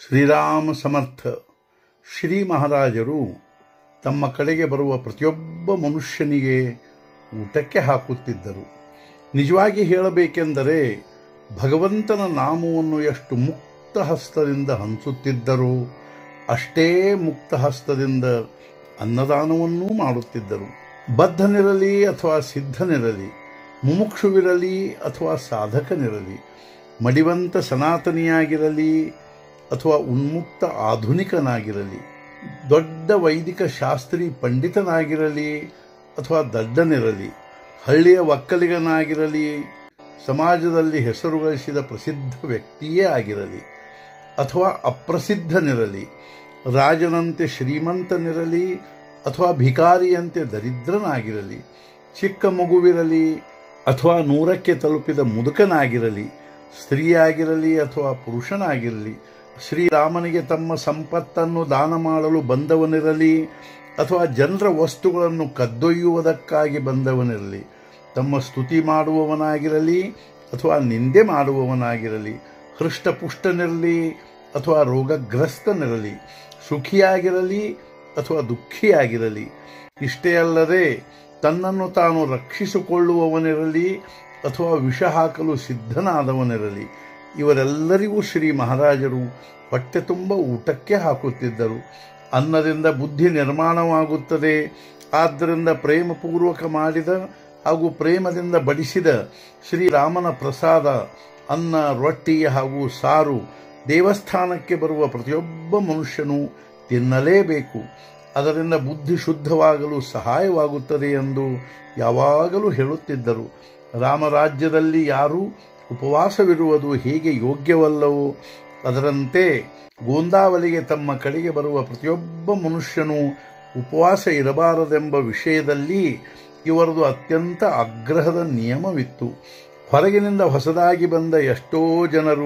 ಶ್ರೀರಾಮ ಸಮರ್ಥ ಶ್ರೀ ಮಹಾರಾಜರು ತಮ್ಮ ಕಡೆಗೆ ಬರುವ ಪ್ರತಿಯೊಬ್ಬ ಮನುಷ್ಯನಿಗೆ ಊಟಕ್ಕೆ ಹಾಕುತ್ತಿದ್ದರು ನಿಜವಾಗಿ ಹೇಳಬೇಕೆಂದರೆ ಭಗವಂತನ ನಾಮವನ್ನು ಎಷ್ಟು ಮುಕ್ತ ಹಸ್ತದಿಂದ ಹಂಚುತ್ತಿದ್ದರೋ ಅಷ್ಟೇ ಮುಕ್ತ ಹಸ್ತದಿಂದ ಅನ್ನದಾನವನ್ನೂ ಮಾಡುತ್ತಿದ್ದರು ಬದ್ಧನಿರಲಿ ಅಥವಾ ಸಿದ್ಧನಿರಲಿ ಮುಮುಕ್ಷುವಿರಲಿ ಅಥವಾ ಸಾಧಕನಿರಲಿ ಮಡಿವಂತ ಸನಾತನಿಯಾಗಿರಲಿ ಅಥವಾ ಉನ್ಮುಕ್ತ ಆಧುನಿಕನಾಗಿರಲಿ ದೊಡ್ಡ ವೈದಿಕ ಶಾಸ್ತ್ರಿ ಪಂಡಿತನಾಗಿರಲಿ ಅಥವಾ ದಡ್ಡನಿರಲಿ ಹಳ್ಳಿಯ ಒಕ್ಕಲಿಗನಾಗಿರಲಿ ಸಮಾಜದಲ್ಲಿ ಹೆಸರು ಗಳಿಸಿದ ಪ್ರಸಿದ್ಧ ವ್ಯಕ್ತಿಯೇ ಆಗಿರಲಿ ಅಥವಾ ಅಪ್ರಸಿದ್ಧನಿರಲಿ ರಾಜನಂತೆ ಶ್ರೀಮಂತನಿರಲಿ ಅಥವಾ ಭಿಕಾರಿಯಂತೆ ದರಿದ್ರನಾಗಿರಲಿ ಚಿಕ್ಕ ಮಗುವಿರಲಿ ಅಥವಾ ನೂರಕ್ಕೆ ತಲುಪಿದ ಮುದುಕನಾಗಿರಲಿ ಸ್ತ್ರೀಯಾಗಿರಲಿ ಅಥವಾ ಪುರುಷನಾಗಿರಲಿ ಶ್ರೀರಾಮನಿಗೆ ತಮ್ಮ ಸಂಪತ್ತನ್ನು ದಾನ ಮಾಡಲು ಬಂದವನಿರಲಿ ಅಥವಾ ಜನರ ವಸ್ತುಗಳನ್ನು ಕದ್ದೊಯ್ಯುವುದಕ್ಕಾಗಿ ಬಂದವನಿರಲಿ ತಮ್ಮ ಸ್ತುತಿ ಮಾಡುವವನಾಗಿರಲಿ ಅಥವಾ ನಿಂದೆ ಮಾಡುವವನಾಗಿರಲಿ ಹೃಷ್ಟಪುಷ್ಟನಿರಲಿ ಅಥವಾ ರೋಗಗ್ರಸ್ತನಿರಲಿ ಸುಖಿಯಾಗಿರಲಿ ಅಥವಾ ದುಃಖಿಯಾಗಿರಲಿ ಇಷ್ಟೇ ಅಲ್ಲದೆ ತನ್ನನ್ನು ತಾನು ರಕ್ಷಿಸಿಕೊಳ್ಳುವವನಿರಲಿ ಅಥವಾ ವಿಷ ಹಾಕಲು ಸಿದ್ಧನಾದವನಿರಲಿ ಇವರೆಲ್ಲರಿಗೂ ಶ್ರೀ ಮಹಾರಾಜರು ಹೊಟ್ಟೆ ತುಂಬ ಊಟಕ್ಕೆ ಹಾಕುತ್ತಿದ್ದರು ಅನ್ನದಿಂದ ಬುದ್ಧಿ ನಿರ್ಮಾಣವಾಗುತ್ತದೆ ಆದ್ದರಿಂದ ಪ್ರೇಮಪೂರ್ವಕ ಮಾಡಿದ ಹಾಗೂ ಪ್ರೇಮದಿಂದ ಬಡಿಸಿದ ಶ್ರೀರಾಮನ ಪ್ರಸಾದ ಅನ್ನ ರೊಟ್ಟಿ ಹಾಗೂ ಸಾರು ದೇವಸ್ಥಾನಕ್ಕೆ ಬರುವ ಪ್ರತಿಯೊಬ್ಬ ಮನುಷ್ಯನು ತಿನ್ನಲೇಬೇಕು ಅದರಿಂದ ಬುದ್ಧಿ ಶುದ್ಧವಾಗಲು ಸಹಾಯವಾಗುತ್ತದೆ ಎಂದು ಯಾವಾಗಲೂ ಹೇಳುತ್ತಿದ್ದರು ರಾಮರಾಜ್ಯದಲ್ಲಿ ಯಾರೂ ಉಪವಾಸವಿರುವುದು ಹೇಗೆ ಯೋಗ್ಯವಲ್ಲವೋ ಅದರಂತೆ ಗೋಂದಾವಲಿಗೆ ತಮ್ಮ ಕಡೆಗೆ ಬರುವ ಪ್ರತಿಯೊಬ್ಬ ಮನುಷ್ಯನು ಉಪವಾಸ ಇರಬಾರದೆಂಬ ವಿಷಯದಲ್ಲಿ ಇವರದು ಅತ್ಯಂತ ಆಗ್ರಹದ ನಿಯಮವಿತ್ತು ಹೊರಗಿನಿಂದ ಹೊಸದಾಗಿ ಬಂದ ಎಷ್ಟೋ ಜನರು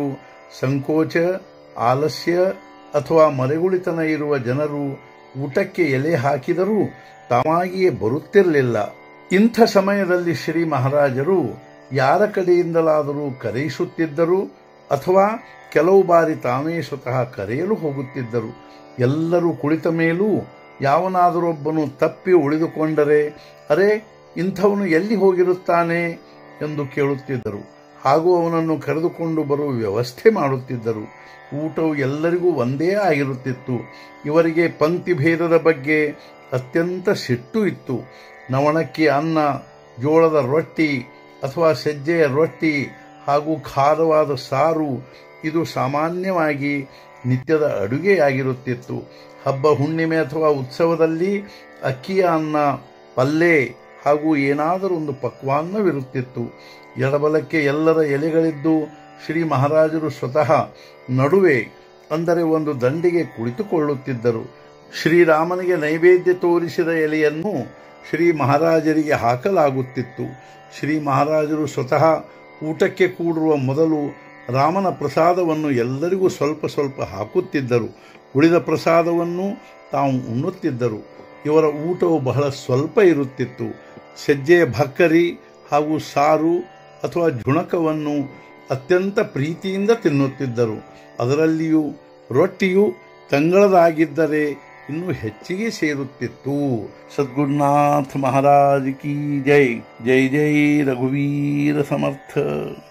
ಸಂಕೋಚ ಆಲಸ್ಯ ಅಥವಾ ಮರೆಗುಳಿತನ ಇರುವ ಜನರು ಊಟಕ್ಕೆ ಎಲೆ ಹಾಕಿದರೂ ತಾವಾಗಿಯೇ ಬರುತ್ತಿರಲಿಲ್ಲ ಇಂಥ ಸಮಯದಲ್ಲಿ ಶ್ರೀ ಮಹಾರಾಜರು ಯಾರ ಕಡೆಯಿಂದಲಾದರೂ ಕರೆಯಿಸುತ್ತಿದ್ದರು ಅಥವಾ ಕೆಲವು ಬಾರಿ ತಾವೇ ಸ್ವತಃ ಕರೆಯಲು ಹೋಗುತ್ತಿದ್ದರು ಎಲ್ಲರೂ ಕುಳಿತ ಮೇಲೂ ಯಾವನಾದರೊಬ್ಬನು ತಪ್ಪಿ ಉಳಿದುಕೊಂಡರೆ ಅರೆ ಇಂಥವನು ಎಲ್ಲಿ ಹೋಗಿರುತ್ತಾನೆ ಎಂದು ಕೇಳುತ್ತಿದ್ದರು ಹಾಗೂ ಅವನನ್ನು ಕರೆದುಕೊಂಡು ಬರುವ ವ್ಯವಸ್ಥೆ ಮಾಡುತ್ತಿದ್ದರು ಊಟವು ಎಲ್ಲರಿಗೂ ಒಂದೇ ಆಗಿರುತ್ತಿತ್ತು ಇವರಿಗೆ ಪಂಕ್ತಿ ಭೇದದ ಬಗ್ಗೆ ಅತ್ಯಂತ ಸಿಟ್ಟು ಇತ್ತು ನವಣಕ್ಕಿ ಅನ್ನ ಜೋಳದ ರೊಟ್ಟಿ ಅಥವಾ ಸಜ್ಜೆಯ ರೊಟ್ಟಿ ಹಾಗೂ ಖಾರವಾದ ಸಾರು ಇದು ಸಾಮಾನ್ಯವಾಗಿ ನಿತ್ಯದ ಅಡುಗೆಯಾಗಿರುತ್ತಿತ್ತು ಹಬ್ಬ ಹುಣ್ಣಿಮೆ ಅಥವಾ ಉತ್ಸವದಲ್ಲಿ ಅಕ್ಕಿಯ ಅನ್ನ ಪಲ್ಲೆ ಹಾಗೂ ಏನಾದರೂ ಒಂದು ಪಕ್ವಾನ್ನವಿರುತ್ತಿತ್ತು ಎಡಬಲಕ್ಕೆ ಎಲ್ಲರ ಎಲೆಗಳಿದ್ದು ಶ್ರೀ ಮಹಾರಾಜರು ಸ್ವತಃ ನಡುವೆ ಅಂದರೆ ಒಂದು ದಂಡಿಗೆ ಕುಳಿತುಕೊಳ್ಳುತ್ತಿದ್ದರು ಶ್ರೀರಾಮನಿಗೆ ನೈವೇದ್ಯ ತೋರಿಸಿದ ಎಲೆಯನ್ನು ಶ್ರೀ ಮಹಾರಾಜರಿಗೆ ಹಾಕಲಾಗುತ್ತಿತ್ತು ಶ್ರೀ ಮಹಾರಾಜರು ಸ್ವತಃ ಊಟಕ್ಕೆ ಕೂಡುವ ಮೊದಲು ರಾಮನ ಪ್ರಸಾದವನ್ನು ಎಲ್ಲರಿಗೂ ಸ್ವಲ್ಪ ಸ್ವಲ್ಪ ಹಾಕುತ್ತಿದ್ದರು ಉಳಿದ ಪ್ರಸಾದವನ್ನು ತಾವು ಉಣ್ಣುತ್ತಿದ್ದರು ಇವರ ಊಟವು ಬಹಳ ಸ್ವಲ್ಪ ಇರುತ್ತಿತ್ತು ಸಜ್ಜೆಯ ಭಕ್ಕರಿ ಹಾಗೂ ಸಾರು ಅಥವಾ ಜುಣಕವನ್ನು ಅತ್ಯಂತ ಪ್ರೀತಿಯಿಂದ ತಿನ್ನುತ್ತಿದ್ದರು ಅದರಲ್ಲಿಯೂ ರೊಟ್ಟಿಯು ತಂಗಳದಾಗಿದ್ದರೆ ಇನ್ನೂ ಹೆಚ್ಚಿಗೆ ಸೇರುತ್ತಿತ್ತು ಸದ್ಗುರುನಾಥ ಮಹಾರಾಜ್ ಕಿ ಜೈ ಜೈ ಜೈ ರಘುವೀರ ಸಮರ್ಥ